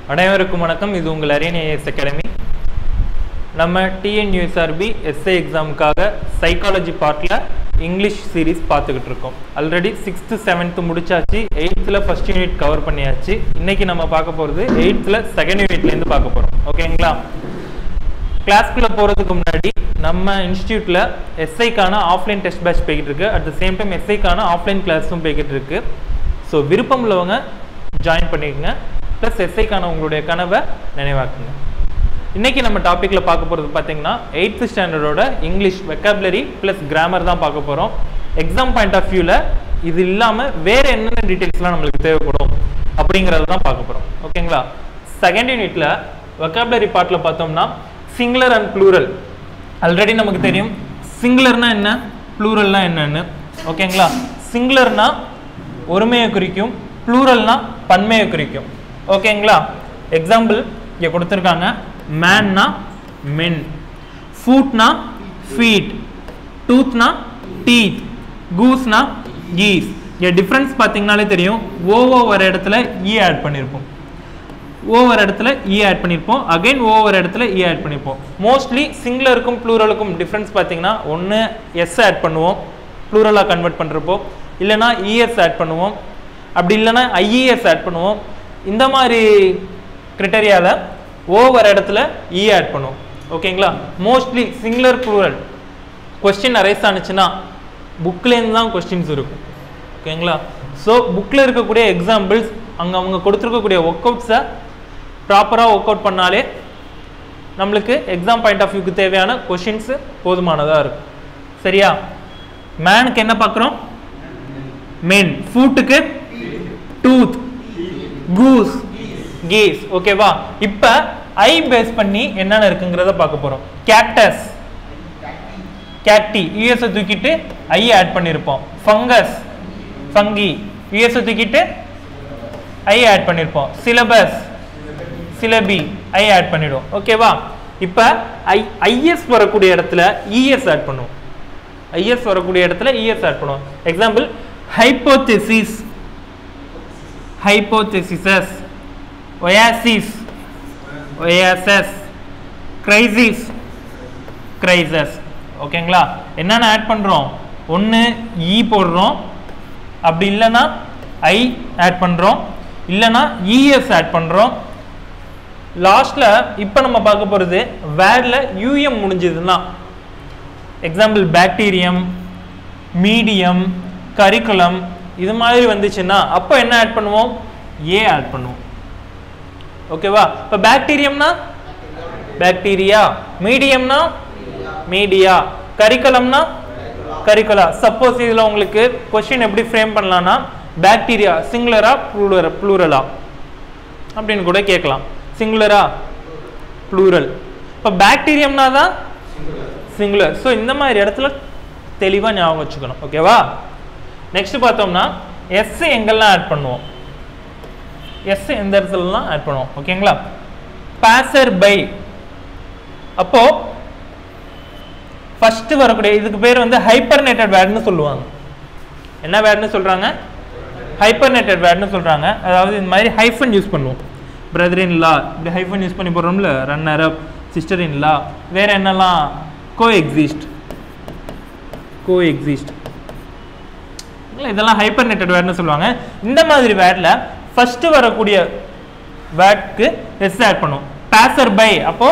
அனைவருக்கும் வணக்கம் இது உங்கள் அரியன் ஐஎஸ் அகாடமி நம்ம டிஎன்யூஎஸ்ஆர்பி எஸ்ஏ எக்ஸாமுக்காக சைக்காலஜி பார்ட்டில் இங்கிலீஷ் சீரீஸ் பார்த்துக்கிட்டு இருக்கோம் ஆல்ரெடி சிக்ஸ்த்து செவன்த்து முடிச்சாச்சு எயித்தில் ஃபஸ்ட் யூனிட் கவர் பண்ணியாச்சு இன்னைக்கு நம்ம பார்க்க போகிறது எயித்தில் செகண்ட் யூனிட்லேருந்து பார்க்க போகிறோம் ஓகேங்களா கிளாஸ்க்குள்ளே போகிறதுக்கு முன்னாடி நம்ம இன்ஸ்டியூட்டில் எஸ்ஐக்கான ஆஃப்லைன் டெஸ்ட் பேட்ச் போய்கிட்டு இருக்கு அட் த சேம் டைம் எஸ்ஐக்கான ஆஃப்லைன் கிளாஸும் போய்கிட்டு இருக்கு ஸோ விருப்பம் உள்ளவங்க ஜாயின் பண்ணிக்கோங்க ப்ளஸ் எஸ்ஐக்கான உங்களுடைய கனவை நினைவாக்குங்க இன்னைக்கு நம்ம டாப்பிக்கில் பார்க்க போகிறது பார்த்தீங்கன்னா எயித்து ஸ்டாண்டர்டோட இங்கிலீஷ் வெக்காபுலரி ப்ளஸ் கிராமர் தான் பார்க்க போகிறோம் எக்ஸாம் பாயிண்ட் ஆஃப் வியூவில் இது இல்லாமல் வேறு என்னென்ன டீட்டெயில்ஸ்லாம் நம்மளுக்கு தேவைப்படும் அப்படிங்கிறத தான் பார்க்க போகிறோம் ஓகேங்களா செகண்ட் யூனிட்டில் வெக்காபுலரி பார்ட்டில் பார்த்தோம்னா சிங்குலர் அண்ட் ப்ளூரல் ஆல்ரெடி நமக்கு தெரியும் சிங்குலர்னா என்ன ப்ளூரல்னா என்னன்னு ஓகேங்களா சிங்குலர்னா ஒருமையை குறிக்கும் ப்ளூரல்னா பன்மையை குறிக்கும் ஓகேங்களா எக்ஸாம்பிள் இங்கே கொடுத்துருக்காங்க மேன்னா மென் ஃபூட்னா ஃபீட் டூத்னா டீத் கூஸ்னா கீஸ் இங்கே டிஃப்ரென்ஸ் பார்த்தீங்கனாலே தெரியும் ஓவோ வர இடத்துல இ ஆட் பண்ணியிருப்போம் ஓவர் இடத்துல இ ஆட் பண்ணியிருப்போம் அகைன் ஓவர் இடத்துல இ ஆட் பண்ணியிருப்போம் மோஸ்ட்லி சிங்குலருக்கும் ப்ளூரலுக்கும் டிஃப்ரென்ஸ் பார்த்தீங்கன்னா ஒன்று எஸ் ஆட் பண்ணுவோம் ப்ளூரலாக கன்வெர்ட் பண்ணுறப்போ இல்லைனா இஎஸ் ஆட் பண்ணுவோம் அப்படி இல்லைனா ஐஇஎஸ் ஆட் பண்ணுவோம் இந்த மாதிரி கிரிட்டரியாவில் ஓவர் இடத்துல இ ஆட் பண்ணுவோம் ஓகேங்களா mostly singular plural question arise ஆனிச்சுன்னா புக்லேருந்து தான் கொஸ்டின்ஸ் இருக்கும் ஓகேங்களா ஸோ புக்கில் இருக்கக்கூடிய எக்ஸாம்பிள்ஸ் அங்கே அவங்க கொடுத்துருக்கக்கூடிய ஒர்க் அவுட்ஸை ப்ராப்பராக ஒர்க் அவுட் பண்ணாலே நம்மளுக்கு எக்ஸாம் பாயிண்ட் ஆஃப் வியூக்கு தேவையான கொஷின்ஸு போதுமானதாக இருக்கும் சரியா மேனுக்கு என்ன பார்க்குறோம் மென் ஃபூட்டுக்கு டூத் கூஸ் கீஸ் ஓகேவா இப்போ ஐ பேஸ் பண்ணி என்னென்ன இருக்குங்கிறத பார்க்க போகிறோம் கேக்டஸ் கேக்டி யூஎஸ்ஐ தூக்கிட்டு ஐ ஆட் பண்ணியிருப்போம் ஃபங்கஸ் ஃபங்கி யூஎஸ்ஐ தூக்கிட்டு ஐ ஆட் பண்ணியிருப்போம் சிலபஸ் சிலபி ஐ ஆட் பண்ணிடும் ஓகேவா இப்போ ஐ ஐஎஸ் வரக்கூடிய இடத்துல இஎஸ் ஆட் பண்ணுவோம் ஐஎஸ் வரக்கூடிய இடத்துல இஎஸ் ஆட் பண்ணுவோம் example hypothesis hypotheses oasis oases crisis crises ஓகேங்களா என்னென்ன ஆட் பண்ணுறோம் ஒன்று இ போடுறோம் அப்படி இல்லைன்னா ஐ ஆட் பண்ணுறோம் இல்லைன்னா இஎஸ் ஆட் பண்ணுறோம் லாஸ்ட்டில் இப்போ நம்ம பார்க்க போகிறது வேர்டில் யூஎம் முடிஞ்சதுன்னா எக்ஸாம்பிள் பாக்டீரியம் மீடியம் கரிக்குலம் இது மாதிரி வந்துச்சுன்னா அப்போ என்ன ஆட் பண்ணுவோம் ஏ ஆட் பண்ணுவோம் ஓகேவா இப்போ பாக்டீரியம்னா பாக்டீரியா மீடியம்னா மீடியா கரிக்குலம்னா கரிக்குலா சப்போஸ் இதில் உங்களுக்கு கொஸ்டின் எப்படி ஃப்ரேம் பண்ணலாம்னா பாக்டீரியா சிங்குலரா ப்ளூரா ப்ளூரலா அப்படின்னு கூட கேட்கலாம் சிங்குலரா ப்ளூரல் இப்போ பாக்டீரியம்னா தான் சிங்குலர் ஸோ இந்த மாதிரி இடத்துல தெளிவாக ஞாபகம் வச்சுக்கணும் ஓகேவா நெக்ஸ்ட் பார்த்தோம்னா எஸ் எங்கெல்லாம் ஆட் பண்ணுவோம் எஸ் எந்த இடத்துலலாம் ஆட் பண்ணுவோம் ஓகேங்களா பாசர் பை அப்போ ஃபர்ஸ்ட் வரக்கூடிய இதுக்கு பேர் வந்து ஹைப்பர்நேட்டட் வேர்டுன்னு சொல்லுவாங்க என்ன வேர்டுன்னு சொல்றாங்க ஹைப்பர்நேட்டட் வேர்டுன்னு சொல்றாங்க அதாவது இந்த மாதிரி ஹைஃபன் யூஸ் பண்ணுவோம் பிரதர் இன் லா இப்படி ஹைஃபன் யூஸ் பண்ணி போடுறோம்ல ரன்னர் அப் சிஸ்டர் இன் லா வேற என்னெல்லாம் கோ எக்ஸிஸ்ட் கோ எக்ஸிஸ்ட் இதெல்லாம் ஹைப்பர்நேட்டட் வேர்டுன்னு சொல்லுவாங்க இந்த மாதிரி வேர்டில் ஃபர்ஸ்ட் வரக்கூடிய வேர்ட்க்கு எஸ் ஆட் பண்ணுவோம் பாசர் பை அப்போ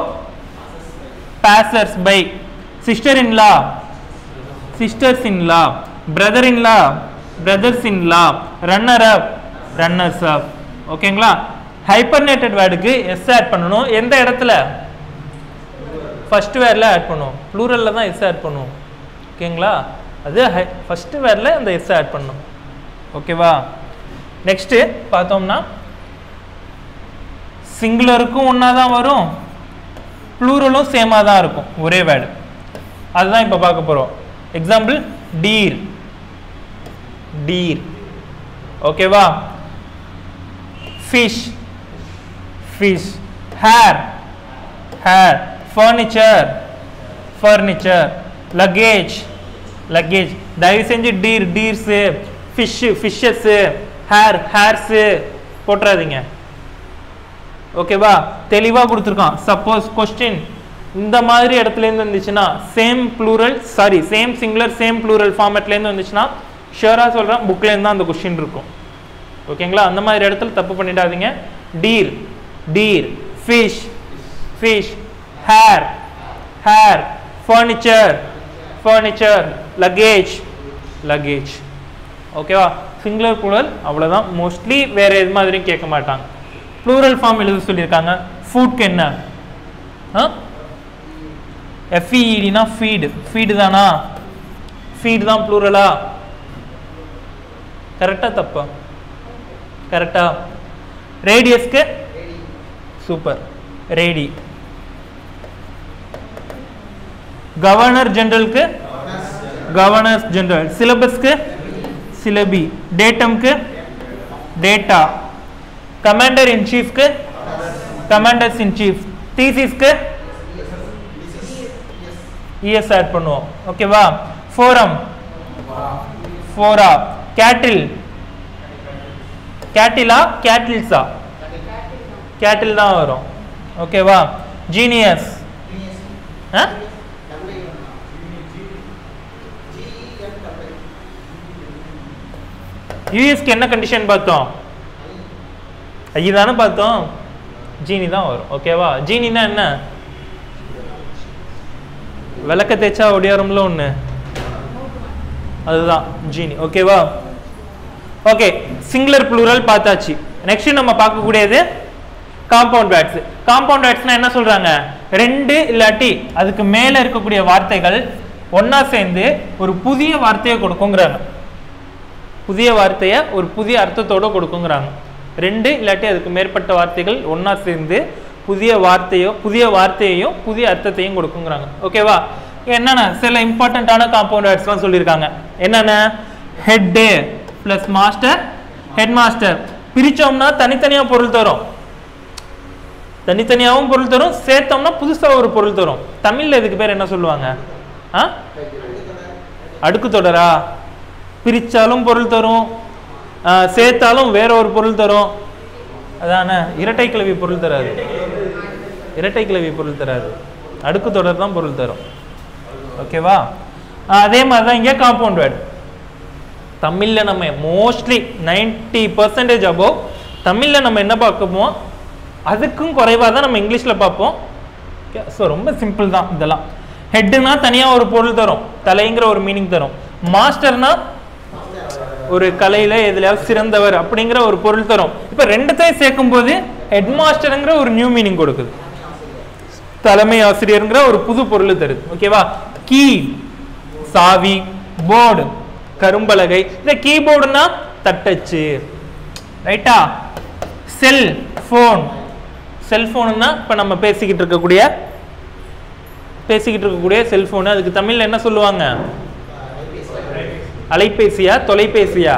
passers by sister in law sisters in law brother in law brothers in law runner up runners up ஓகேங்களா ஹைப்பர்நேட்டட் வேர்டுக்கு எஸ் ஆட் பண்ணணும் எந்த இடத்துல ஃபர்ஸ்ட் வேர்டில் ஆட் பண்ணுவோம் ப்ளூரலில் தான் எஸ் ஆட் பண்ணுவோம் ஓகேங்களா அது ஹை ஃபஸ்ட்டு வேர்டில் அந்த எஸ் ஆட் பண்ணணும் ஓகேவா நெக்ஸ்ட்டு பார்த்தோம்னா சிங்குலருக்கும் ஒன்றா தான் வரும் ப்ளூரலும் சேமாக தான் இருக்கும் ஒரே வேர்டு அதுதான் இப்போ பார்க்க போகிறோம் எக்ஸாம்பிள் டீர் டீர் ஓகேவா fish fish hair hair furniture furniture luggage luggage தயவு செஞ்சு deer deers fish fishes hair hairs போட்டுறாதீங்க ஓகேவா தெளிவாக கொடுத்துருக்கான் சப்போஸ் கொஸ்டின் இந்த மாதிரி இடத்துல இருந்து வந்துச்சுன்னா same plural sorry same singular same plural ஃபார்மேட்ல இருந்து வந்துச்சுன்னா ஷியரா சொல்றேன் புக்ல இருந்து தான் அந்த கொஸ்டின் இருக்கும் ஓகேங்களா அந்த மாதிரி இடத்துல தப்பு பண்ணிடாதீங்க deer deer fish fish hair hair furniture furniture luggage luggage ஓகேவா சிங்குலர் ப்ளூரல் அவ்வளோதான் மோஸ்ட்லி வேற எது மாதிரியும் கேட்க மாட்டாங்க ப்ளூரல் ஃபார்ம் எழுத சொல்லியிருக்காங்க ஃபுட்க்கு என்ன ஆ எஃப்இஇடினா ஃபீடு ஃபீடு தானா ஃபீடு தான் ப்ளூரலா கரெக்டா தப்பா கரெக்டா ரேடியஸ்க்கு சூப்பர் ரேடி கவர்னர் ஜெனரலுக்கு கவர்னர்ஸ் ஜெனரல் சிலபஸ்க்கு சிலபி டேட்டம்க்கு டேட்டா கமாண்டர் இன் சீஃப்க்கு கமாண்டர்ஸ் இன் சீஃப் தீசிஸ்க்கு இஎஸ் ஆட் பண்ணுவோம் ஓகேவா ஃபோரம் ஃபோரா கேட்டில் கேட்டிலா கேட்டில்ஸா கேட்டில் தான் வரும் ஓகேவா ஜீனியஸ் யூஎஸ்க்கு என்ன கண்டிஷன் பார்த்தோம் ஐ தானே பார்த்தோம் ஜீனி தான் வரும் ஓகேவா ஜீனினா என்ன விளக்க தேய்ச்சா ஒடியாரம்ல ஒன்று அதுதான் ஜீனி ஓகேவா ஓகே சிங்குலர் ப்ளூரல் பார்த்தாச்சு நெக்ஸ்ட் நம்ம பார்க்கக்கூடியது காம்பவுண்ட் வேர்ட்ஸ் காம்பவுண்ட் வேர்ட்ஸ்னா என்ன சொல்றாங்க ரெண்டு இல்லாட்டி அதுக்கு மேல இருக்கக்கூடிய வார்த்தைகள் ஒண்ணா சேர்ந்து ஒரு புதிய வார்த்தையை கொடுக்குங்கிறாங்க புதிய வார்த்தையை ஒரு புதிய அர்த்தத்தோட கொடுக்குங்கிறாங்க ரெண்டு இல்லாட்டி அதுக்கு மேற்பட்ட வார்த்தைகள் ஒண்ணா சேர்ந்து புதிய வார்த்தையோ புதிய வார்த்தையையும் புதிய அர்த்தத்தையும் கொடுக்குங்கிறாங்க ஓகேவா என்னென்ன சில இம்பார்ட்டண்ட்டான காம்பவுண்ட் வேர்ட்ஸ்லாம் சொல்லியிருக்காங்க என்னென்ன head plus master head master பிரிச்சோம்னா தனித்தனியாக பொருள் தரும் தனித்தனியாகவும் பொருள் தரும் சேர்த்தோம்னா புதுசாக ஒரு பொருள் தரும் தமிழில் இதுக்கு பேர் என்ன சொல்லுவாங்க ஆ அடுக்கு தொடரா பிரிச்சாலும் பொருள் தரும் ஆ, சேர்த்தாலும் வேற ஒரு பொருள் தரும் அதானே இரட்டை கிளவி பொருள் தராது இரட்டை கிளவி பொருள் தராது அடுக்கு தொடர் தான் பொருள் தரும் ஓகேவா ஆ, அதே மாதிரி தான் இங்கே காம்பவுண்ட் வேர்டு தமிழில் நம்ம மோஸ்ட்லி நைன்டி பர்சன்டேஜ் அபோவ் தமிழில் நம்ம என்ன பார்க்கமோ அதுக்கும் குறைவாக தான் நம்ம இங்கிலீஷில் பார்ப்போம் ஸோ ரொம்ப சிம்பிள் தான் இதெல்லாம் ஹெட்டுனா தனியாக ஒரு பொருள் தரும் தலைங்கிற ஒரு மீனிங் தரும் மாஸ்டர்னா ஒரு கலையில எதுலயாவது சிறந்தவர் அப்படிங்கிற ஒரு பொருள் தரும் இப்போ ரெண்டுத்தையும் சேர்க்கும் போது ஹெட் மாஸ்டருங்கிற ஒரு நியூ மீனிங் கொடுக்குது தலைமை ஆசிரியருங்கிற ஒரு புது பொருள் தருது ஓகேவா கீ சாவி போர்டு கரும்பலகை இந்த கீபோர்டுனா தட்டச்சு ரைட்டா செல் ஃபோன் செல்ஃபோனுன்னா இப்போ நம்ம பேசிக்கிட்டு இருக்கக்கூடிய பேசிக்கிட்டு இருக்கக்கூடிய செல்ஃபோனு அதுக்கு தமிழ்ல என்ன சொல்லுவாங்க அலைபேசியா தொலைபேசியா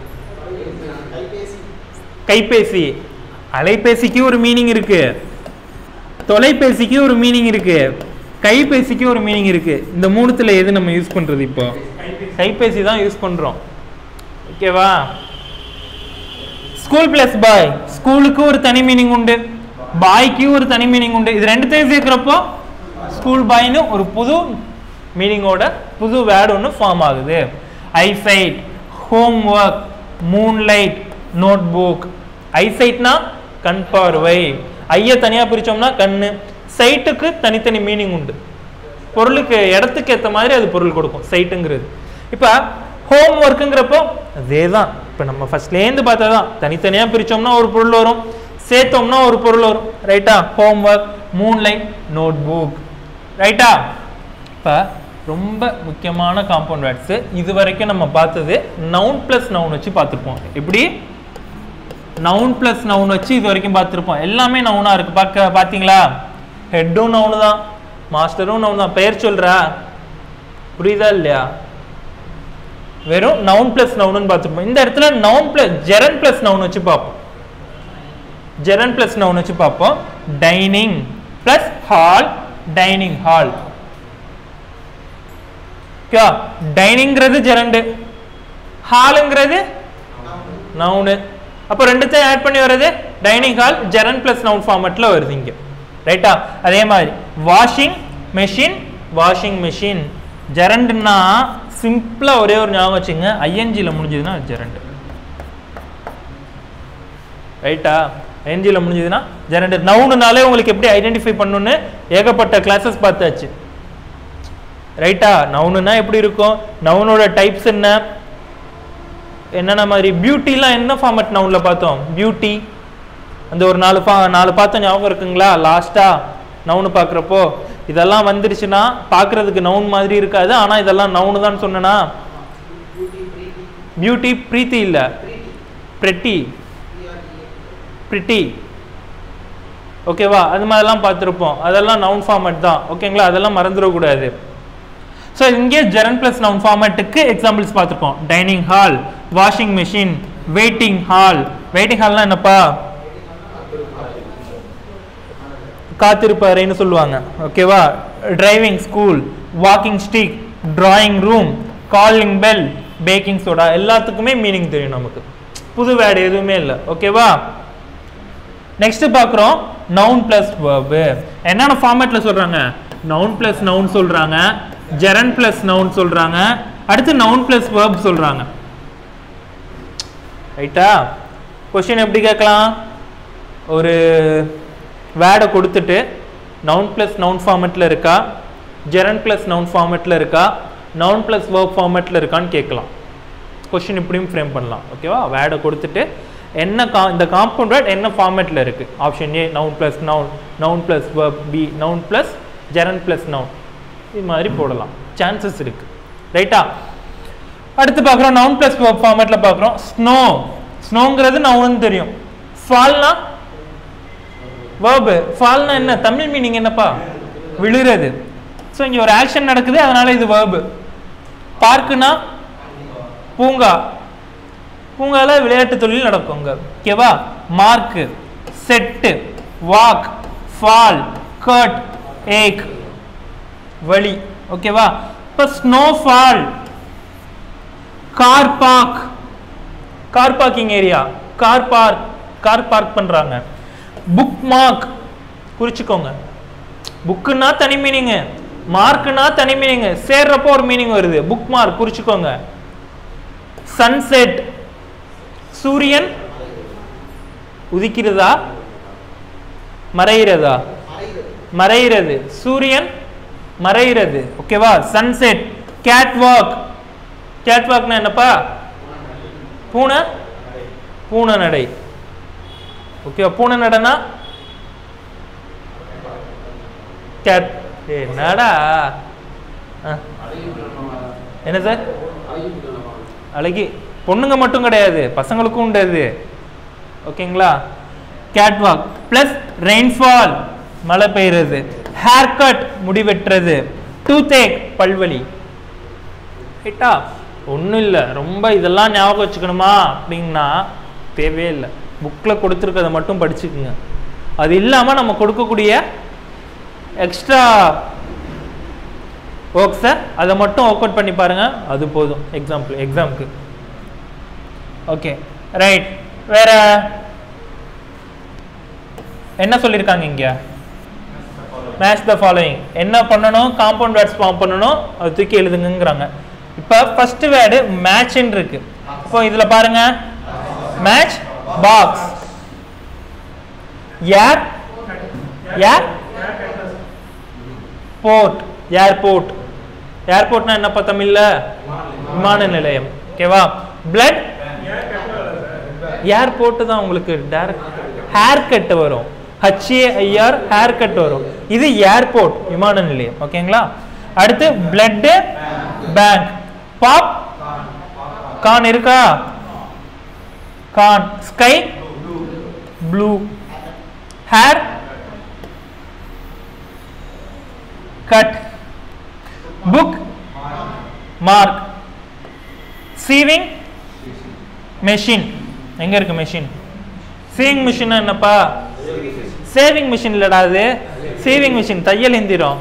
கைபேசி அலைபேசிக்கு ஒரு மீனிங் இருக்கு தொலைபேசிக்கு ஒரு மீனிங் இருக்கு கைபேசிக்கு ஒரு மீனிங் இருக்கு இந்த மூணுத்துல எது நம்ம யூஸ் பண்றது இப்போ கைபேசி தான் யூஸ் பண்றோம் ஓகேவா ஸ்கூல் பிளஸ் பாய் ஸ்கூலுக்கு ஒரு தனி மீனிங் உண்டு பாய்க்கு ஒரு தனி மீனிங் உண்டு இது ரெண்டுத்தையும் சேர்க்கிறப்போ ஸ்கூல் பாய்னு ஒரு புது மீனிங்கோட புது வேர்டு ஒன்று ஃபார்ம் ஆகுது eyesight home work moonlight note book ஐசைட்னா கண் பார்வை ஐய தனியாக பிரிச்சோம்னா கண்ணு சைட்டுக்கு தனித்தனி மீனிங் உண்டு பொருளுக்கு இடத்துக்கு ஏற்ற மாதிரி அது பொருள் கொடுக்கும் சைட்டுங்கிறது இப்போ ஹோம் ஒர்க்குங்கிறப்போ அதே தான் இப்போ நம்ம ஃபர்ஸ்ட்லேருந்து பார்த்தா தான் தனித்தனியாக பிரித்தோம்னா ஒரு பொருள் வரும் சேர்த்தோம்னா ஒரு பொருள் வரும் ரைட்டா home work moonlight note book ரைட்டா இப்போ ரொம்ப முக்கியமான காம்பவுண்ட் வேர்ட்ஸு இது வரைக்கும் நம்ம பார்த்தது நவுன் ப்ளஸ் நவுன் வச்சு பார்த்துருப்போம் எப்படி நவுன் ப்ளஸ் நவுன் வச்சு இது வரைக்கும் பார்த்துருப்போம் எல்லாமே நவுனாக இருக்குது பார்க்க பார்த்தீங்களா ஹெட்டும் நவுனு தான் மாஸ்டரும் நவுன் தான் பெயர் சொல்கிறா புரியுதா இல்லையா வெறும் நவுன் ப்ளஸ் நவுனுன்னு பார்த்துருப்போம் இந்த இடத்துல noun plus gerund plus noun வச்சு பார்ப்போம் ஜெரன் ப்ளஸ் நவுன் வச்சு பார்ப்போம் dining plus hall dining hall ஓகேவா டைனிங்கிறது ஜெரண்டு ஹாலுங்கிறது நவுனு அப்போ ரெண்டுத்தையும் ஆட் பண்ணி வர்றது dining hall gerund plus noun ஃபார்மேட்டில் வருது இங்கே ரைட்டா அதே மாதிரி வாஷிங் மெஷின் வாஷிங் மெஷின் ஜெரண்ட்னா சிம்பிளாக ஒரே ஒரு ஞாபகம் வச்சுங்க ஐஎன்ஜியில் முடிஞ்சதுன்னா ஜெரண்ட் ரைட்டா ஐஎன்ஜியில் முடிஞ்சதுன்னா ஜெரண்ட் நவுனுனாலே உங்களுக்கு எப்படி ஐடென்டிஃபை பண்ணணும்னு ஏகப்பட்ட கிளாஸஸ் பார்த்தாச்சு ரைட்டா நவுனுனா எப்படி இருக்கும் நவுனோட டைப்ஸ் என்ன என்னென்ன மாதிரி பியூட்டிலாம் என்ன ஃபார்மட் நவுனில் பார்த்தோம் பியூட்டி அந்த ஒரு நாலு பா நாலு பார்த்தோம் ஞாபகம் இருக்குங்களா லாஸ்ட்டாக நவுனு பார்க்குறப்போ இதெல்லாம் வந்துருச்சுன்னா பார்க்குறதுக்கு நவுன் மாதிரி இருக்காது ஆனால் இதெல்லாம் நவுனு தான் சொன்னேனா பியூட்டி பிரீத்தி இல்லை பிரெட்டி பிரிட்டி ஓகேவா அது மாதிரிலாம் பார்த்துருப்போம் அதெல்லாம் நவுன் ஃபார்மேட் தான் ஓகேங்களா அதெல்லாம் மறந்துடக்கூடாது ஸோ இங்கே ஜெரன் பிளஸ் நவுன் ஃபார்மேட்டுக்கு எக்ஸாம்பிள்ஸ் பார்த்துருப்போம் dining hall washing machine waiting hall waiting ஹால்னா என்னப்பா காத்திருப்பு அறைன்னு சொல்லுவாங்க ஓகேவா driving school walking stick drawing room calling bell baking soda எல்லாத்துக்குமே மீனிங் தெரியும் நமக்கு புது வேர்டு எதுவுமே இல்லை ஓகேவா நெக்ஸ்ட் பார்க்குறோம் நவுன் பிளஸ் வேர்பு என்னென்ன ஃபார்மேட்டில் சொல்கிறாங்க நவுன் பிளஸ் நவுன் சொல்கிறாங்க ஜெரன் பிளஸ் நவுன் சொல்கிறாங்க அடுத்து நவுன் பிளஸ் வேர்ப் சொல்கிறாங்க ரைட்டா கொஷின் எப்படி கேட்கலாம் ஒரு வேர்டை கொடுத்துட்டு நவுன் ப்ளஸ் நவுன் ஃபார்மேட்டில் இருக்கா ஜெரன் ப்ளஸ் நவுன் ஃபார்மேட்டில் இருக்கா நவுன் ப்ளஸ் வேர்ப் ஃபார்மேட்டில் இருக்கான்னு கேட்கலாம் கொஷின் இப்படியும் ஃப்ரேம் பண்ணலாம் ஓகேவா வேர்டை கொடுத்துட்டு என்ன கா இந்த காம்பவுண்ட் வேர்ட் என்ன ஃபார்மேட்டில் இருக்குது option A noun plus noun noun plus verb B noun plus gerund plus noun இது மாதிரி போடலாம் சான்சஸ் இருக்குது ரைட்டா அடுத்து பார்க்குறோம் நவுன் ப்ளஸ் வேர்ப் ஃபார்மேட்டில் பார்க்குறோம் ஸ்னோ ஸ்னோங்கிறது நவுன்னு தெரியும் ஃபால்னா வேர்பு ஃபால்னா என்ன தமிழ் மீனிங் என்னப்பா விழுறது ஸோ இங்கே ஒரு ஆக்ஷன் நடக்குது அதனால இது வேர்பு பார்க்குனா பூங்கா பூங்கால விளையாட்டு தொழில் நடக்குங்க ஓகேவா mark set walk fall cut ache வழி ஓகேவா இப்போ snowfall car park car parking area car park car park பண்ணுறாங்க புக் மார்க் குறிச்சுக்கோங்க புக்குன்னா தனி மீனிங் மார்க்குனா தனி மீனிங் சேர்றப்போ ஒரு மீனிங் வருது புக் மார்க் குறிச்சுக்கோங்க சன்செட் சூரியன் உதிக்கிறதா மறைகிறதா மறைகிறது சூரியன் மறைகிறது ஓகேவா சன்செட் கேட் வாக் கேட் வாக்னா என்னப்பா பூனை பூனை நடை ஓகேவா பூனை நடனா கேட் என்னடா ஆ. என்ன சார் அழகி பொண்ணுங்க மட்டும் கிடையாது பசங்களுக்கும் உண்டு அது ஓகேங்களா கேட் வாக் ப்ளஸ் ரெயின்ஃபால் மழை பெய்யுறது ஹேர் கட் முடி வெட்டுறது டூத்தேக் பல்வலி ரைட்டா ஒன்றும் இல்லை ரொம்ப இதெல்லாம் ஞாபகம் வச்சுக்கணுமா அப்படின்னா தேவையே இல்லை புக்கில் கொடுத்துருக்கதை மட்டும் படிச்சுக்குங்க அது இல்லாமல் நம்ம கொடுக்கக்கூடிய எக்ஸ்ட்ரா ஒர்க்ஸை அதை மட்டும் ஒர்க் அவுட் பண்ணி பாருங்க அது போதும் எக்ஸாம்பிள் எக்ஸாம்க்கு ஓகே ரைட் வேற என்ன சொல்லியிருக்காங்க இங்க மேட்ச் த ஃபாலோயிங் என்ன பண்ணணும் காம்பவுண்ட் வேர்ட்ஸ் ஃபார்ம் பண்ணணும் அது தூக்கி எழுதுங்கங்கிறாங்க இப்போ ஃபர்ஸ்ட் வேர்டு மேட்ச்னு இருக்கு இப்போ இதுல பாருங்க match box air air port airport ஏர்போர்ட்னா என்னப்பா தமிழ்ல விமான நிலையம் ஓகேவா பிளட் ஏர்போர்ட் தான் உங்களுக்கு டேரக்ட் ஹேர் கட் வரும் ஹச்ஏஐஆர் ஹேர் கட் வரும் இது ஏர்போர்ட் விமான நிலையம் ஓகேங்களா அடுத்து பிளட் பேங்க் பாப் கான் இருக்கா corn sky blue hair cut book mark shaving machine எங்க இருக்கு மெஷின் சீவிங் மிஷின் என்னப்பா சேவிங் மிஷின் இல்லடா அது சேவிங் மிஷின் தையல் எந்திரம்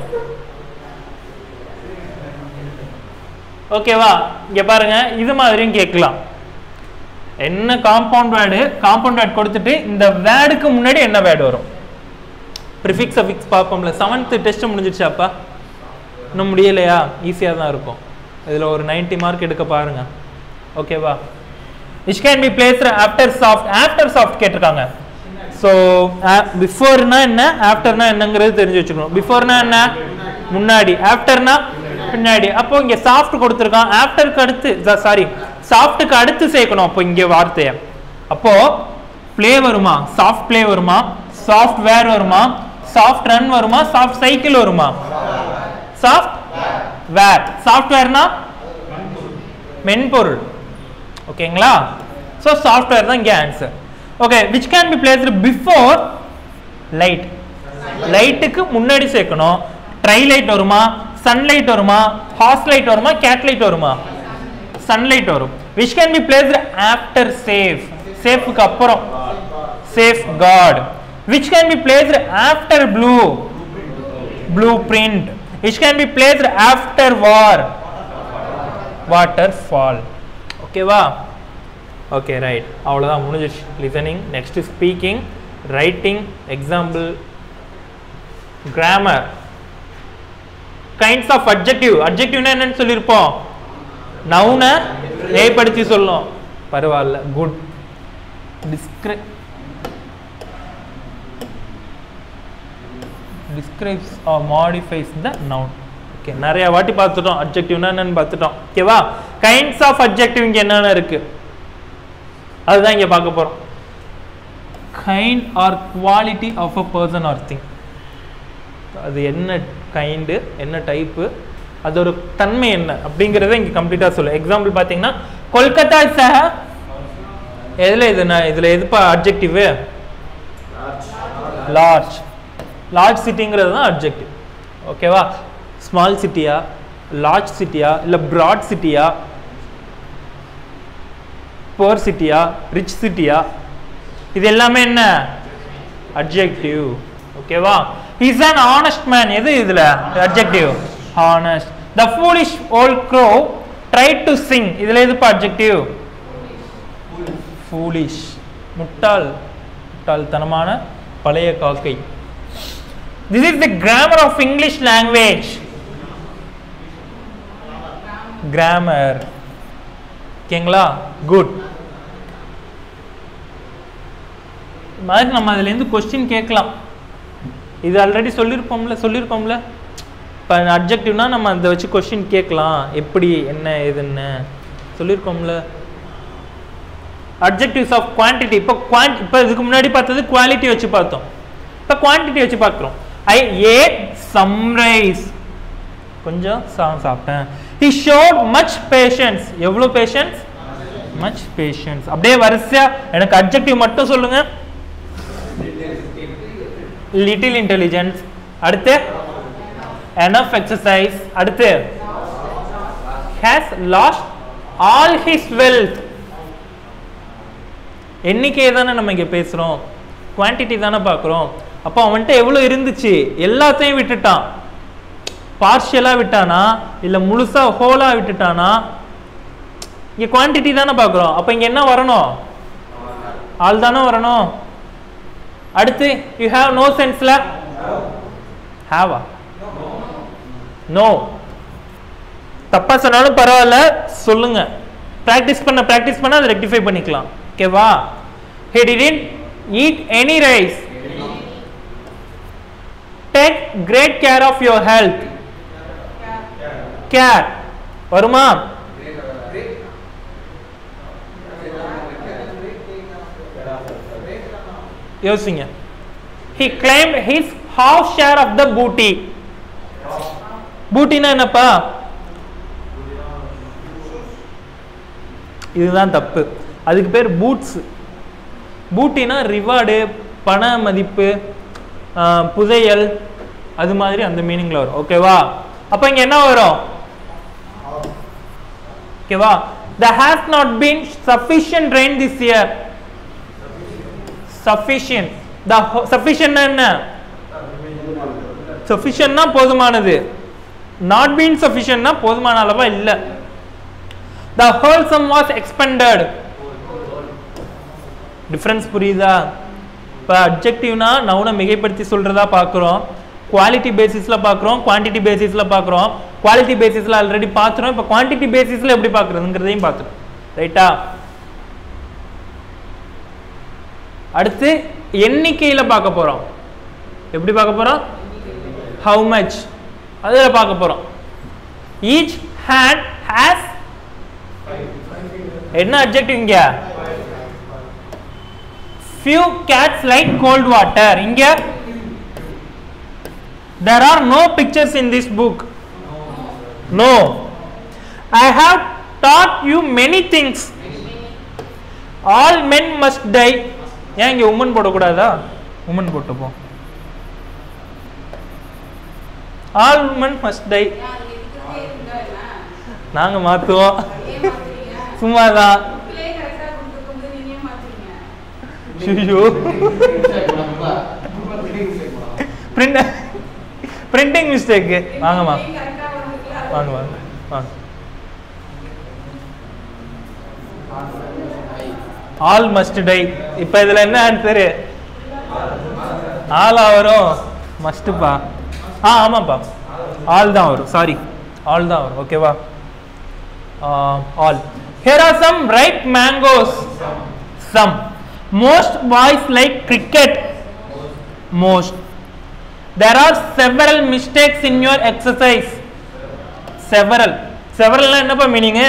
ஓகேவா இங்க பாருங்க இது மாதிரியும் கேட்கலாம் என்ன காம்பவுண்ட் வேர்டு காம்பவுண்ட் வேர்டு கொடுத்துட்டு இந்த வேர்டுக்கு முன்னாடி என்ன வேர்டு வரும் ப்ரிஃபிக்ஸ் அஃபிக்ஸ் பார்ப்போம்ல செவன்த் டெஸ்ட் முடிஞ்சிருச்சாப்பா இன்னும் முடியலையா ஈஸியாக தான் இருக்கும் இதில் ஒரு 90 மார்க் எடுக்க பாருங்க ஓகேவா which can be place after soft after soft கேட்டிருக்காங்க ஸோ பிஃபோர்னா என்ன ஆஃப்டர்னா என்னங்கிறது தெரிஞ்சு வச்சுக்கணும் பிஃபோர்னா என்ன முன்னாடி ஆஃப்டர்னா பின்னாடி அப்போ இங்கே சாஃப்ட் கொடுத்துருக்கான் ஆஃப்டருக்கு அடுத்து சாரி சாஃப்ட்டுக்கு அடுத்து சேர்க்கணும் அப்போ இங்கே வார்த்தையை அப்போ ப்ளே வருமா சாஃப்ட் ப்ளே வருமா சாஃப்ட் வேர் வருமா சாஃப்ட் ரன் வருமா சாஃப்ட் சைக்கிள் வருமா சாஃப்ட் வேர் சாஃப்ட்வேர்னா மென்பொருள் ஓகேங்களா ஸோ சாஃப்ட்வேர் தான் இங்கே answer okay which can be placed before light லைட்டுக்கு முன்னாடி சேர்க்கணும் ட்ரை லைட் வருமா சன்லைட் வருமா ஹார்ஸ் லைட் வருமா கேட் லைட் வருமா சன்லைட் வரும் which can be placed after safe சேஃப்க்கு அப்புறம் safeguard which can be placed after blue blue print which can be placed after war water fall ஓகேவா okay right அவ்வளோதான் முடிஞ்சிச்சு listening next speaking writing example grammar kinds of adjective அட்ஜெக்டிவ்னா என்னன்னு சொல்லியிருப்போம் நவுனை ஏற்படுத்தி சொல்லணும் பரவாயில்ல குட் டிஸ்கிரை describes or modifies the noun okay நிறைய வாட்டி பார்த்துட்டோம் அட்ஜெக்டிவ்னா என்னன்னு பார்த்துட்டோம் ஓகேவா கைண்ட்ஸ் ஆஃப் அட்ஜெக்டிவ் இங்கே என்னென்ன இருக்கு அதுதான் இங்கே பார்க்க போகிறோம் kind or quality of a person or thing அது என்ன கைண்டு என்ன டைப்பு அதோட தன்மை என்ன அப்படிங்கிறத இங்கே கம்ப்ளீட்டாக சொல்லு எக்ஸாம்பிள் பார்த்தீங்கன்னா கொல்கத்தா சஹ எதில் இது நான் இதில் எதுப்பா அட்ஜெக்டிவ் லார்ஜ் லார்ஜ் சிட்டிங்கிறது தான் அட்ஜெக்டிவ் ஓகேவா ஸ்மால் சிட்டியா லார்ஜ் சிட்டியா இல்லை ப்ராட் சிட்டியா புவர் சிட்டியா ரிச் சிட்டியா இது எல்லாமே என்ன அட்ஜெக்டிவ் ஓகேவா இஸ் an honest man எது இதுல adjective honest the foolish old crow tried to sing இதுல எதுப்பா அட்ஜெக்டிவ் foolish முட்டாள் முட்டாள்தனமான பழைய காக்கை this is the grammar of english language grammar ஓகேங்களா குட் மாதிரி நம்ம அதுலேருந்து கொஸ்டின் கேட்கலாம் இது ஆல்ரெடி சொல்லியிருப்போம்ல சொல்லியிருப்போம்ல இப்போ அப்ஜெக்டிவ்னா நம்ம அதை வச்சு கொஸ்டின் கேட்கலாம் எப்படி என்ன ஏதுன்னு சொல்லியிருக்கோம்ல அப்ஜெக்டிவ்ஸ் ஆஃப் குவான்டிட்டி இப்போ குவான்ட் இப்போ இதுக்கு முன்னாடி பார்த்தது குவாலிட்டி வச்சு பார்த்தோம் இப்போ குவான்டிட்டி வச்சு பார்க்குறோம் ஐ ஏ சம்ரைஸ் கொஞ்சம் சாங் சாப்பிட்டேன் ஹி ஷோட் மச் பேஷன்ஸ் எவ்வளோ பேஷன்ஸ் மச் பேஷன்ஸ் அப்படியே வரிசையா எனக்கு அப்ஜெக்டிவ் மட்டும் சொல்லுங்க லிட்டில் இன்டெலிஜென்ஸ் அடுத்து எனஃப் எக்ஸசைஸ் அடுத்து has lost all his wealth எண்ணிக்கையை தானே நம்ம இங்கே பேசுகிறோம் குவான்டிட்டி தானே பார்க்குறோம் அப்போ அவன்கிட்ட எவ்வளோ இருந்துச்சு எல்லாத்தையும் விட்டுட்டான் பார்ஷியலாக விட்டானா இல்லை முழுசாக ஹோலாக விட்டுட்டானா இங்கே குவான்டிட்டி தானே பார்க்குறோம் அப்போ இங்கே என்ன வரணும் ஆள் தானே வரணும் அடுத்து யூ ஹாவ் நோ சென்ஸில் ஹாவா நோ தப்பா சொன்னாலும் பரவாயில்ல சொல்லுங்க ப்ராக்டிஸ் பண்ண ப்ராக்டிஸ் பண்ண அதை ரெக்டிஃபை பண்ணிக்கலாம் ஓகேவா he didn't eat any rice take great care of your health care வருமா யோசிங்க he claimed his half share of the booty பூட்டினா என்னப்பா இதுதான் தப்பு அதுக்கு பேர் பூட்ஸ் பூட்டினா ரிவார்டு பண மதிப்பு ஆஹ், புதையல் அது மாதிரி அந்த மீனிங்ல வரும் ஓகேவா அப்ப இங்க என்ன வரும் ஓகேவா there has not been sufficient rain this year sufficient the ho- sufficient என்ன sufficientனா போதுமானது not been sufficientனா போதுமான அளவா இல்ல the whole sum was expended difference புரியுதா இப்போ அப்ஜெக்டிவ்னா நவுனை மிகைப்படுத்தி சொல்கிறதா பார்க்குறோம் குவாலிட்டி பேசிஸில் பார்க்குறோம் குவான்டிட்டி பேசிஸில் பார்க்குறோம் குவாலிட்டி பேசிஸில் ஆல்ரெடி பார்த்துறோம் இப்போ குவான்டிட்டி பேசிஸில் எப்படி பார்க்குறதுங்கிறதையும் பார்த்துறோம் ரைட்டா அடுத்து எண்ணிக்கையில் பார்க்க போகிறோம் எப்படி பார்க்க போகிறோம் ஹவு மச் அதில் பார்க்க போகிறோம் ஈச் ஹேண்ட் ஹேஸ் என்ன அப்ஜெக்டிவ் இங்க few cats like cold water இங்க there are no pictures in this book no i have taught you many things all men must die ஏன் இங்க உமன் போடக்கூடாதா உமன் போட்டுப்போம் ஆல் உமன் மஸ்ட் டை நாங்க மாத்துவோம் சும்மாதான் ஐயோ பிரிண்ட் பிரிண்டிங் மிஸ்டேக் வாங்கம்மா வாங்க வாங்க வாங்க ஆல் மஸ்ட் டை இப்போ இதுல என்ன ஆன்சரு ஆலா வரும் மஸ்ட்டுப்பா ஆ ஆமாப்பா ஆல் தான் வரும் சாரி ஆல் தான் வரும் ஓகேவா all hair are some right mangoes some most boys like cricket most there are several mistakes in your exercise several severalனா என்னப்பா மீனிங்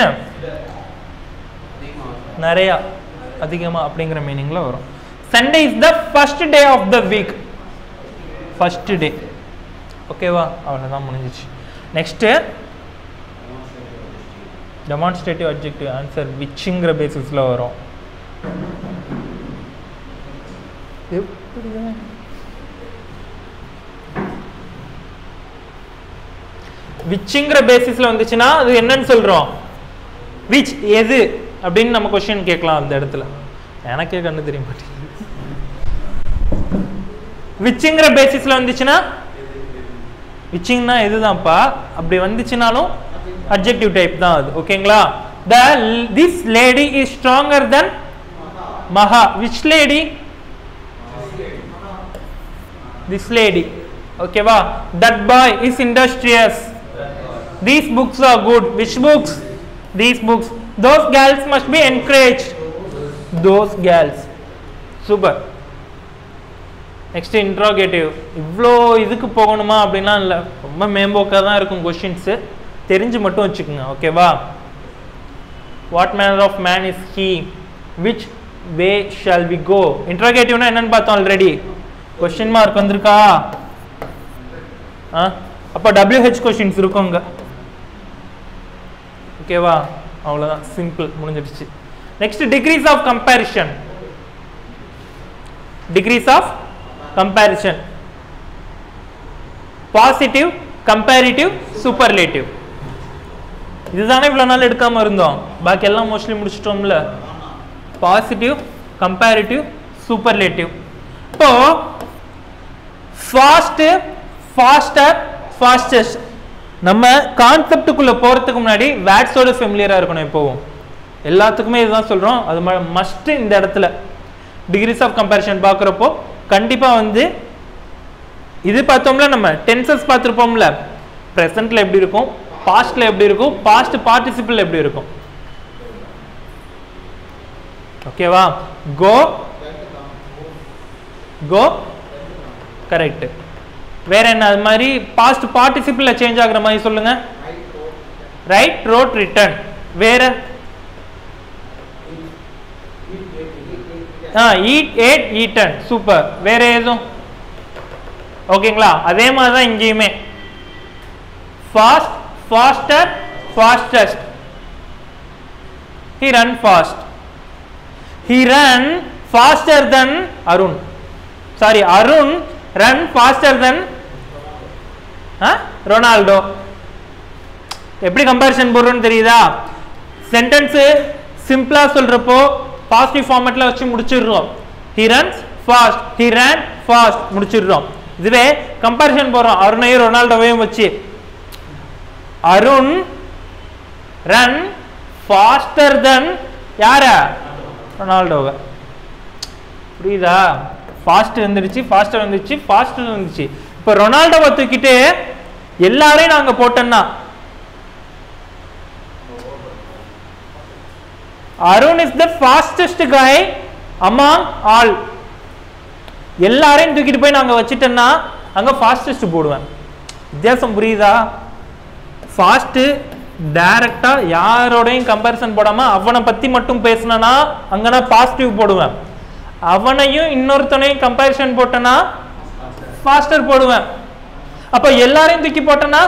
நிறைய அதிகமா அப்படிங்கிற மீனிங்ல வரும் Sunday is the first day of the week first day ஓகேவா அவ்வளோதான் முடிஞ்சிச்சு நெக்ஸ்ட்டு டெமான்ஸ்ட்ரேட்டிவ் அப்ஜெக்டிவ் ஆன்சர் விச்சுங்கிற பேசிஸில் வரும் எப்படி விச்சுங்கிற பேசிஸ்ல வந்துச்சுன்னா அது என்னன்னு சொல்றோம் விச் எது அப்படின்னு நம்ம கொஸ்டின் கேட்கலாம் அந்த இடத்துல எனக்கே கண்ணு தெரிய மாட்டேங்குது விச்சுங்கிற பேசிஸ்ல வந்துச்சுன்னா விச்சிங்னா எதுதான்ப்பா அப்படி வந்துச்சுனாலும் அப்ஜெக்டிவ் டைப் தான் அது ஓகேங்களா the this lady is stronger than Maha which lady this lady ஓகேவா that boy is industrious these books are good which books these books those girls must be encouraged those girls super next interrogative இவ்வளோ இதுக்கு போகணுமா அப்படின்லாம் இல்லை ரொம்ப மேம்போக்காக தான் இருக்கும் questions தெரிஞ்சு மட்டும் வச்சுக்கோங்க ஓகேவா what manner of man is he which way shall we go இன்ட்ராகேட்டிவ்னா என்னன்னு பார்த்தோம் ஆல்ரெடி கொஸ்டின் மார்க் வந்திருக்கா ஆ அப்போ டபிள்யூஹெச் கொஷின்ஸ் இருக்கும் அங்கே ஓகேவா அவ்வளோதான் சிம்பிள் முடிஞ்சிடுச்சு next degrees of comparison degrees of comparison positive comparative superlative இதுதானே இவ்வளோ நாள் எடுக்காமல் இருந்தோம் பாக்கி எல்லாம் மோஸ்ட்லி முடிச்சிட்டோம்ல பாசிட்டிவ் கம்பேரிட்டிவ் சூப்பர்லேட்டிவ் இப்போ ஃபாஸ்ட்டு ஃபாஸ்டர் ஃபாஸ்டஸ்ட் நம்ம கான்செப்டுக்குள்ளே போகிறதுக்கு முன்னாடி வேட்ஸோட ஃபெமிலியராக இருக்கணும் எப்போவும் எல்லாத்துக்குமே இதுதான் சொல்கிறோம் அது மஸ்ட் இந்த இடத்துல டிகிரிஸ் ஆஃப் கம்பேரிஷன் பார்க்குறப்போ கண்டிப்பாக வந்து இது பார்த்தோம்ல நம்ம டென்சஸ் பார்த்துருப்போம்ல ப்ரெசண்ட்டில் எப்படி இருக்கும் பாஸ்டில் எப்படி இருக்கும் பாஸ்ட் பார்ட்டிசிபிள் எப்படி இருக்கும் ஓகேவா கோ கோ கரெக்ட் வேற என்ன அது மாதிரி பாஸ்ட் பார்ட்டிசிபிள்ல சேஞ்ச் ஆகுற மாதிரி சொல்லுங்க ரைட் ரோட் ரிட்டர்ன் வேற ஆ ஈட் ஏட் ஈட்டன் சூப்பர் வேற எதுவும் ஓகேங்களா அதே மாதிரி தான் இங்கேயுமே fast faster fastest he run fast he run faster than Arun sorry Arun run faster than Ronaldo எப்படி கம்பேரிசன் போடுறோன்னு தெரியுதா சென்டென்ஸு சிம்பிளாக சொல்கிறப்போ பாசிட்டிவ் ஃபார்மேட்டில் வச்சு முடிச்சிடுறோம் he runs fast he run fast முடிச்சிடுறோம் இதுவே கம்பேரிசன் போடுறோம் அருணையும் ரொனால்டோவையும் வச்சு அருண் ரன் ஃபாஸ்டர் தென் யார ரொனால்டோவை புரியுதா ஃபாஸ்ட் வந்துருச்சு ஃபாஸ்டர் வந்துச்சு ஃபாஸ்டர் வந்துச்சு இப்போ ரொனால்டோவை தூக்கிட்டு எல்லாரையும் நாங்க போட்டோம்னா Arun is the fastest guy among all எல்லாரையும் தூக்கிட்டு போய் நாங்க வச்சுட்டோம்னா அங்க ஃபாஸ்டஸ்ட் போடுவேன் வித்தியாசம் புரியுதா ஃபாஸ்ட்டு டைரக்டா யாரோடையும் கம்பேரிசன் போடாம அவனை பத்தி மட்டும் பேசினா அங்க நான் பாசிட்டிவ் போடுவேன் அவனையும் இன்னொருத்தனையும் கம்பேரிசன் போட்டேன்னா ஃபாஸ்டர் போடுவேன் அப்ப எல்லாரையும் தூக்கி போட்டேன்னா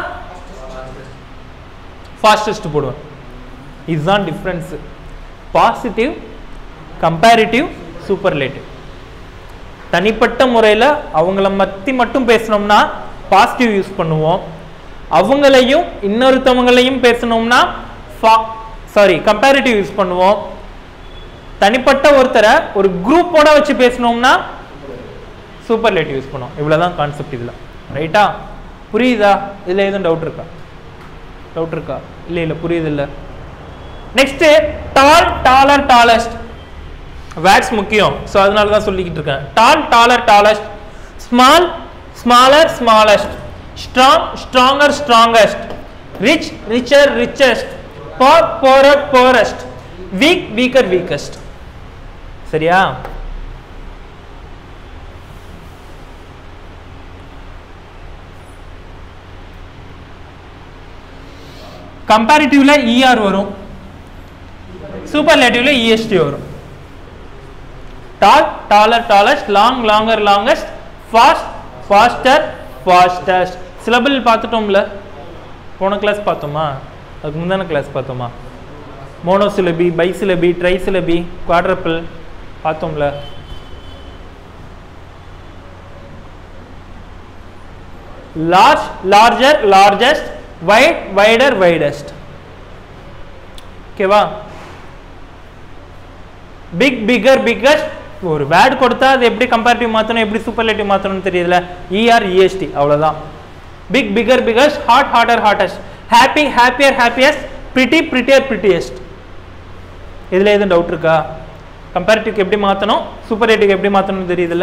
ஃபாஸ்டஸ்ட் போடுவேன் இதுதான் டிஃப்ரென்ஸ் பாசிட்டிவ் கம்பேரிட்டிவ் சூப்பர்லேட்டிவ் தனிப்பட்ட முறையில் அவங்கள மத்தி மட்டும் பேசினோம்னா பாசிட்டிவ் யூஸ் பண்ணுவோம் அவங்களையும் இன்னொருத்தவங்களையும் பேசணும்னா சாரி கம்பேரிட்டிவ் யூஸ் பண்ணுவோம் தனிப்பட்ட ஒருத்தரை ஒரு குரூப்போட வச்சு பேசணும்னா சூப்பர்லேட்டிவ் யூஸ் பண்ணுவோம் இவ்வளோதான் கான்செப்ட் இதில் ரைட்டா புரியுதா இதில் எதுவும் டவுட் இருக்கா டவுட் இருக்கா இல்லை இல்லை புரியுது இல்லை next tall taller tallest words முக்கியம் ஸோ அதனால தான் சொல்லிக்கிட்டு இருக்கேன் tall taller tallest small smaller smallest strong stronger strongest rich richer richest poor poorer poorest weak weaker weakest சரியா கம்பேரிட்டிவ்ல இஆர் வரும் சூப்பர்லேட்டிவ்ல இஎஸ்டி வரும் tall taller tallest long longer longest fast faster fastest syllable பார்த்துட்டோம்ல போன கிளாஸ் பார்த்தோமா அதுக்கு முந்தான கிளாஸ் பார்த்தோமா மோனோசிலபி பைசிலபி ட்ரைசிலபி குவாட்ரப்பிள் பார்த்தோம்ல large larger largest wide wider widest ஓகேவா பிக் பிகர் பிக்கஸ்ட் ஒரு வேர்டு கொடுத்தா அது எப்படி கம்பேரிட்டிவ் மாற்றணும் எப்படி சூப்பர்லேட்டிவ் மாற்றணும்னு தெரியல இஆர் இஎஸ்டி அவ்வளோதான் big bigger biggest hot hotter hottest happy happier happiest pretty prettier prettiest இதில் எதுவும் டவுட் இருக்கா கம்பேரிட்டிவ்க்கு எப்படி மாற்றணும் சூப்பர்லேட்டிவ்க்கு எப்படி மாற்றணும்னு தெரியுதுல்ல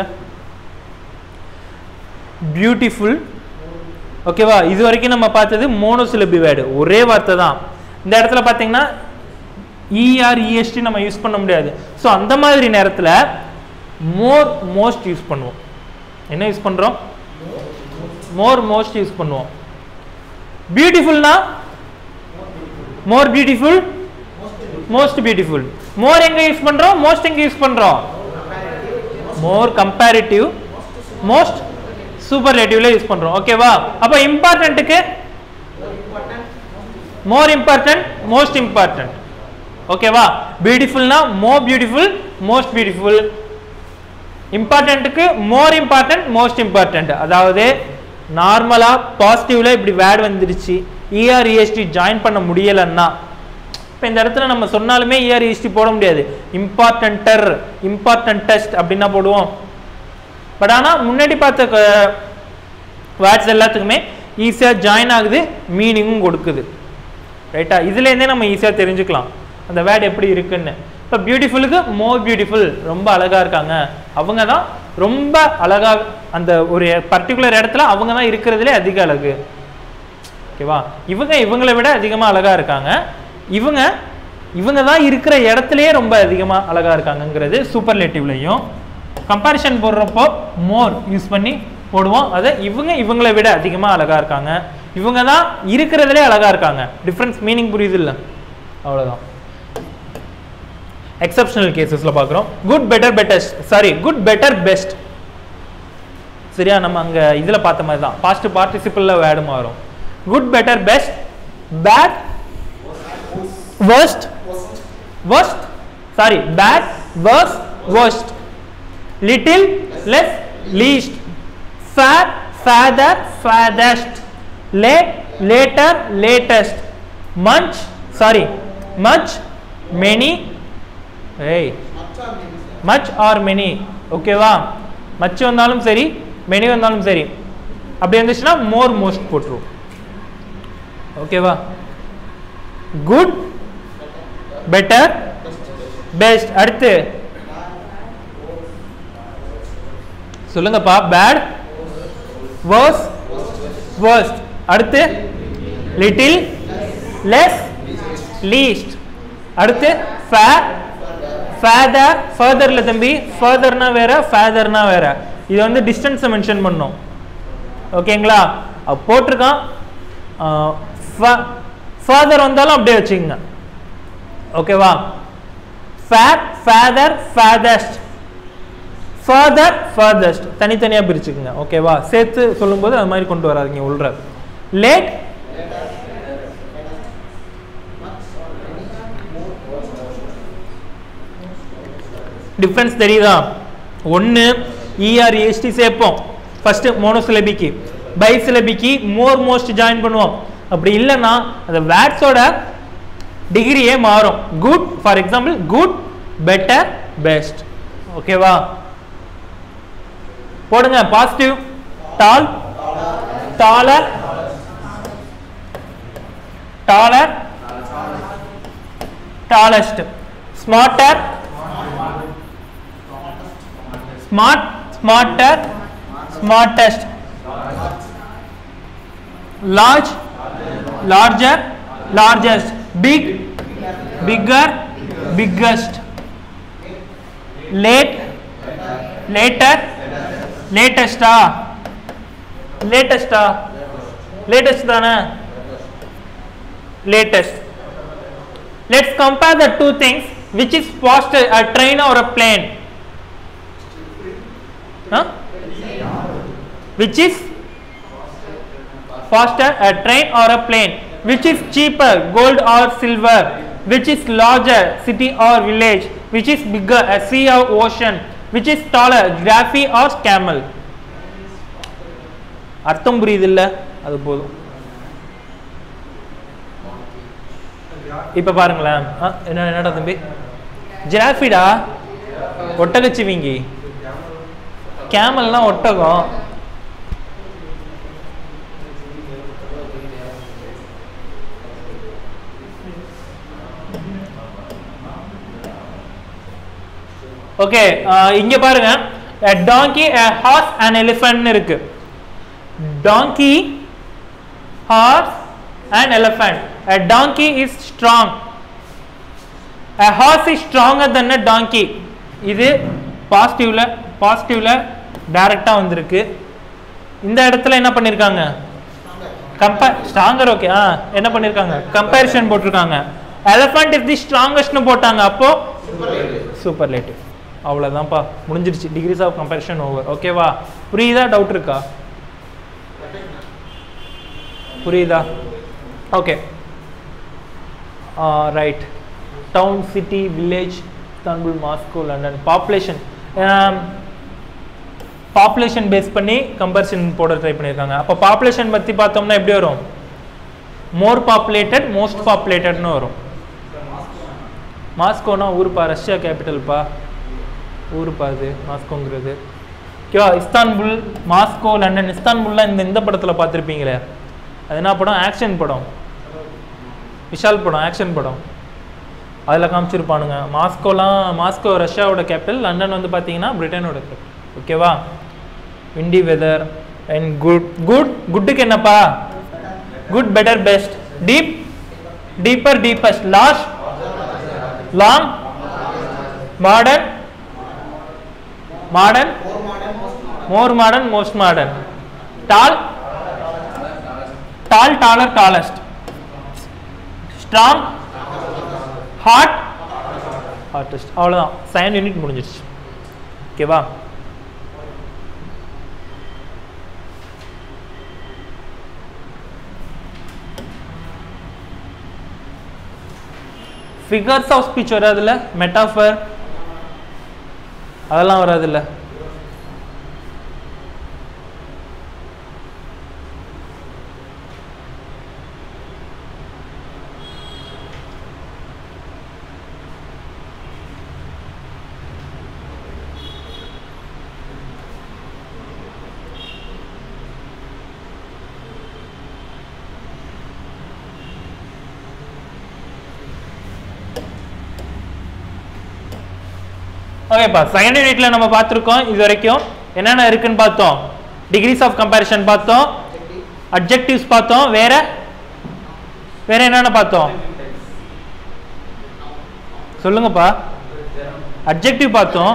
பியூட்டிஃபுல் ஓகேவா இது வரைக்கும் நம்ம பார்த்தது மோனோசிலபி வேர்டு ஒரே வார்த்தை தான் இந்த இடத்துல பார்த்தீங்கன்னா இஆர் இஎஸ்டி நம்ம யூஸ் பண்ண முடியாது ஸோ அந்த மாதிரி நேரத்தில் மோர் மோஸ்ட் யூஸ் பண்ணுவோம் என்ன யூஸ் பண்ணுறோம் மோர் மோஸ்ட் யூஸ் பண்ணுவோம் பியூட்டிஃபுல்னா more beautiful most beautiful more எங்க யூஸ் பண்றோம் மோஸ்ட் எங்க யூஸ் பண்றோம் மோர் கம்பேரிட்டிவ் மோஸ்ட் சூப்பர்லேட்டிவ்ல யூஸ் பண்றோம் ஓகேவா அப்ப இம்பார்ட்டன்ட்டுக்கு மோர் இம்பார்ட்டன்ட் மோஸ்ட் இம்பார்ட்டன்ட் ஓகேவா பியூட்டிஃபுல்னா மோர் பியூட்டிஃபுல் மோஸ்ட் பியூட்டிஃபுல் இம்பார்ட்டன்ட்டுக்கு மோர் இம்பார்ட்டன்ட் மோஸ்ட் இம்பார்ட்டன்ட் அதாவது நார்மலா பாசிட்டிவ்ல இப்படி வேர்டு வந்துருச்சு இஆர் இஎஸ்டி ஜாயின் பண்ண முடியலன்னா இப்போ இந்த இடத்துல நம்ம சொன்னாலுமே இஆர் இஎஸ்டி போட முடியாது இம்பார்ட்டன்டர் இம்பார்ட்டன்டஸ்ட் அப்படின்னா போடுவோம் பட் ஆனால் முன்னாடி பார்த்த வேர்ட்ஸ் எல்லாத்துக்குமே ஈஸியாக ஜாயின் ஆகுது மீனிங்கும் கொடுக்குது ரைட்டா இதுலேருந்தே நம்ம ஈஸியாக தெரிஞ்சுக்கலாம் அந்த வேர்டு எப்படி இருக்குன்னு இப்போ பியூட்டிஃபுல்லுக்கு மோர் பியூட்டிஃபுல் ரொம்ப அழகாக இருக்காங்க அவங்க தான் ரொம்ப அழகாக அந்த ஒரு பர்டிகுலர் இடத்துல அவங்க தான் இருக்கிறதுலே அதிக அழகு ஓகேவா இவங்க இவங்களை விட அதிகமாக அழகாக இருக்காங்க இவங்க இவங்க தான் இருக்கிற இடத்துலயே ரொம்ப அதிகமாக அழகாக இருக்காங்கங்கிறது சூப்பர்லேட்டிவ்லையும் கம்பாரிஷன் போடுறப்போ மோர் யூஸ் பண்ணி போடுவோம் அதை இவங்க இவங்களை விட அதிகமாக அழகாக இருக்காங்க இவங்க தான் இருக்கிறதுலே அழகாக இருக்காங்க டிஃப்ரென்ஸ் மீனிங் புரியுது இல்லை அவ்வளோதான் எக்ஸப்ஷனல் கேசஸில் பார்க்குறோம் good better bettest sorry good better best சரியா நம்ம அங்கே இதில் பார்த்த மாதிரி தான் பாஸ்ட் பார்ட்டிசிபிளில் வேர்டு மாறும் good better best bad worst worst sorry bad worst worst little less least fair father farthest late later latest much sorry much many hey much or many ஓகேவா மச் வந்தாலும் சரி மெனி வந்தாலும் சரி அப்படி இருந்துச்சுன்னா more most போட்டுருவோம் ஓகேவா good better best அடுத்து சொல்லுங்கப்பா பேட் worse worst அடுத்து லிட்டில் லெஸ் லீஸ்ட் அடுத்து ஃபேர் ஃபேதர் ஃபர்தர்ல தம்பி ஃபர்தர்னா வேற ஃபேதர்னா வேற இது வந்து டிஸ்டன்ஸை மென்ஷன் பண்ணோம் ஓகேங்களா அப்ப போட்டிருக்கான் ஃபர்தர் வந்தாலும் அப்படியே வச்சுக்கோங்க ஓகேவா far farther farthest further furthest தனித்தனியாக பிரிச்சுக்குங்க ஓகேவா சேர்த்து சொல்லும்போது அது மாதிரி கொண்டு வராதீங்க உள்ற லேட் டிஃப்ரென்ஸ் தெரியுதா ஒன்று இஆர் எஸ்டி சேர்ப்போம் ஃபர்ஸ்ட் மோனோசிலபிக்கு பைசிலபிக்கு மோர் மோஸ்ட் ஜாயின் பண்ணுவோம் அப்படி இல்லைன்னா அந்த வேட்ஸோட டிகிரியே மாறும் good for example good better best ஓகேவா போடுங்க positive tall taller taller tallest smarter smart smarter smartest large larger largest big bigger biggest late later latest ஆ latest ஆ latest தானே latest let's compare the two things which is faster a train or a plane huh? which is faster a train or a plane which is cheaper gold or silver which is larger city or village which is bigger a sea or ocean which is taller giraffe or camel அர்த்தம் புரியுது இல்ல அது போதும் இப்ப பாருங்களேன் ஆ, என்ன என்னடா தம்பி ஜிராஃபிடா ஒட்டகச்சிவிங்கி கேமல்னா ஒட்டகம் ஓகே இங்க பாருங்க a donkey a horse and elephant னு இருக்கு donkey horse and elephant a donkey is strong a horse is stronger than a donkey இது பாசிட்டிவ்ல பாசிட்டிவ்ல டைரக்டா வந்திருக்கு இந்த இடத்துல என்ன பண்ணிருக்காங்க கம்பேர் ஸ்ட்ராங்கர் ஓகே ஆ என்ன பண்ணிருக்காங்க கம்பேரிஷன் போட்டிருக்காங்க எலஃபண்ட் இஸ் தி ஸ்ட்ராங்கஸ்ட்னு போட்டாங்க அப்போ சூப்பர் லேட்டிவ் அவ்வளோதான்ப்பா முடிஞ்சிருச்சு டிகிரிஸ் ஆஃப் கம்பேரிஷன் ஓவர் ஓகேவா புரியுதா டவுட் இருக்கா புரியுதா okay write down city village Istanbul Moscow London population population base பண்ணி கம்பேரிசன் போட ட்ரை பண்ணியிருக்காங்க அப்போ பாப்புலேஷன் பற்றி பார்த்தோம்னா எப்படி வரும் மோர் பாப்புலேட்டட் மோஸ்ட் பாப்புலேட்டட்னு வரும் மாஸ்கோனா ஊருப்பா ரஷ்யா கேபிட்டல்ப்பா ஊருப்பா அது மாஸ்கோங்கிறது ஓகேவா இஸ்தான்புல் மாஸ்கோ லண்டன் இஸ்தான்புல்லாம் இந்த இந்த படத்தில் பார்த்துருப்பீங்களே அது என்ன படம் ஆக்ஷன் படம் விஷால் படம் ஆக்ஷன் படம் அதில் காமிச்சிருப்பானுங்க மாஸ்கோலாம் மாஸ்கோ ரஷ்யாவோட கேபிட்டல் லண்டன் வந்து பார்த்தீங்கன்னா பிரிட்டனோட கேபிட்டல் ஓகேவா windy weather and good good குட்டுக்கு என்னப்பா good better best deep deeper deepest last long modern modern more modern most modern tall tall taller tallest strong hard hardest அவ்வளோதான் செகண்ட் யூனிட் முடிஞ்சிருச்சு ஓகேவா figures of speech வராதுல்ல metaphor அதெல்லாம் வராதுல்ல ஓகேப்பா second யூனிட்ல நம்ம பார்த்துருக்கோம் இது வரைக்கும் என்னென்ன இருக்குன்னு பார்த்தோம் டிகிரிஸ் ஆஃப் கம்பேரிஷன் பார்த்தோம் அப்ஜெக்டிவ்ஸ் பார்த்தோம் வேற வேற என்னென்ன பார்த்தோம் சொல்லுங்கப்பா அப்ஜெக்டிவ் பார்த்தோம்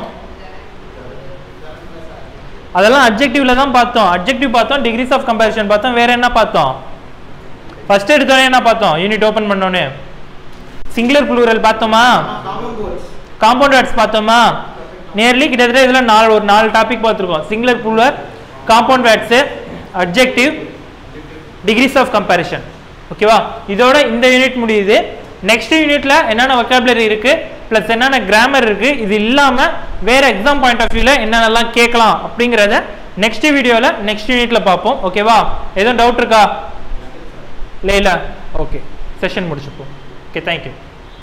அதெல்லாம் அப்ஜெக்டிவ்ல தான் பார்த்தோம் அப்ஜெக்டிவ் பார்த்தோம் டிகிரிஸ் ஆஃப் கம்பேரிஷன் பார்த்தோம் வேற என்ன பார்த்தோம் ஃபர்ஸ்ட் எடுத்தோடனே என்ன பார்த்தோம் யூனிட் ஓபன் பண்ணோன்னே சிங்குலர் ப்ளூரல் பார்த்தோமா காம்பவுண்ட் வேர்ட்ஸ் பார்த்தோமா நியர்லி கிட்டத்தட்ட இதில் நாலு ஒரு நாலு டாபிக் பார்த்துருக்கோம் singular plural compound words objective degrees of comparison ஓகேவா இதோட இந்த யூனிட் முடியுது நெக்ஸ்ட் யூனிட்ல என்னென்ன வொக்காபுலரி இருக்கு ப்ளஸ் என்னென்ன கிராமர் இருக்கு இது இல்லாம வேற எக்ஸாம் பாயிண்ட் ஆஃப் வியூல என்னென்னலாம் கேட்கலாம் அப்படிங்கிறத நெக்ஸ்ட் வீடியோல நெக்ஸ்ட் யூனிட்ல பார்ப்போம் ஓகேவா எதுவும் டவுட் இருக்கா இல்லை இல்லை ஓகே செஷன் முடிச்சுப்போம் ஓகே தேங்க்யூ